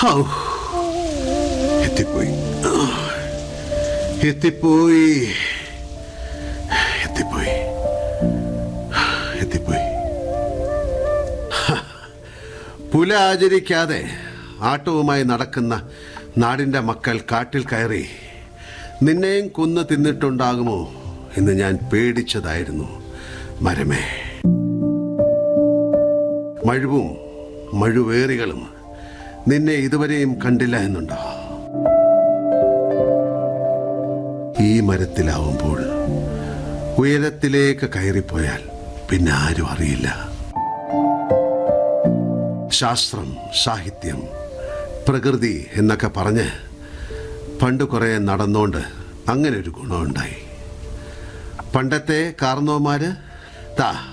ഔ, എത്തിപ്പോയി ആ, എത്തിപ്പോയി എത്തിപ്പോയി എത്തിപ്പോയി ഹ, പുല ആചരിക്കാതെ ആട്ടവുമായി നടക്കുന്ന നാടിൻ്റെ മക്കൾ കാട്ടിൽ കയറി നിന്നെയും കൊന്നു തിന്നിട്ടുണ്ടാകുമോ എന്ന് ഞാൻ പേടിച്ചതായിരുന്നു മരമേ മഴുവും മഴുവേറികളും നിന്നെ ഇതുവരെയും കണ്ടില്ല എന്നുണ്ടോ ഈ മരത്തിലാവുമ്പോൾ ഉയരത്തിലേക്ക് കയറിപ്പോയാൽ പിന്നെ ആരും അറിയില്ല ശാസ്ത്രം സാഹിത്യം പ്രകൃതി എന്നൊക്കെ പറഞ്ഞ് പണ്ട് കുറേ നടന്നുകൊണ്ട് അങ്ങനെ ഒരു ഗുണമുണ്ടായി പണ്ടത്തെ കാർന്നോമാര് താ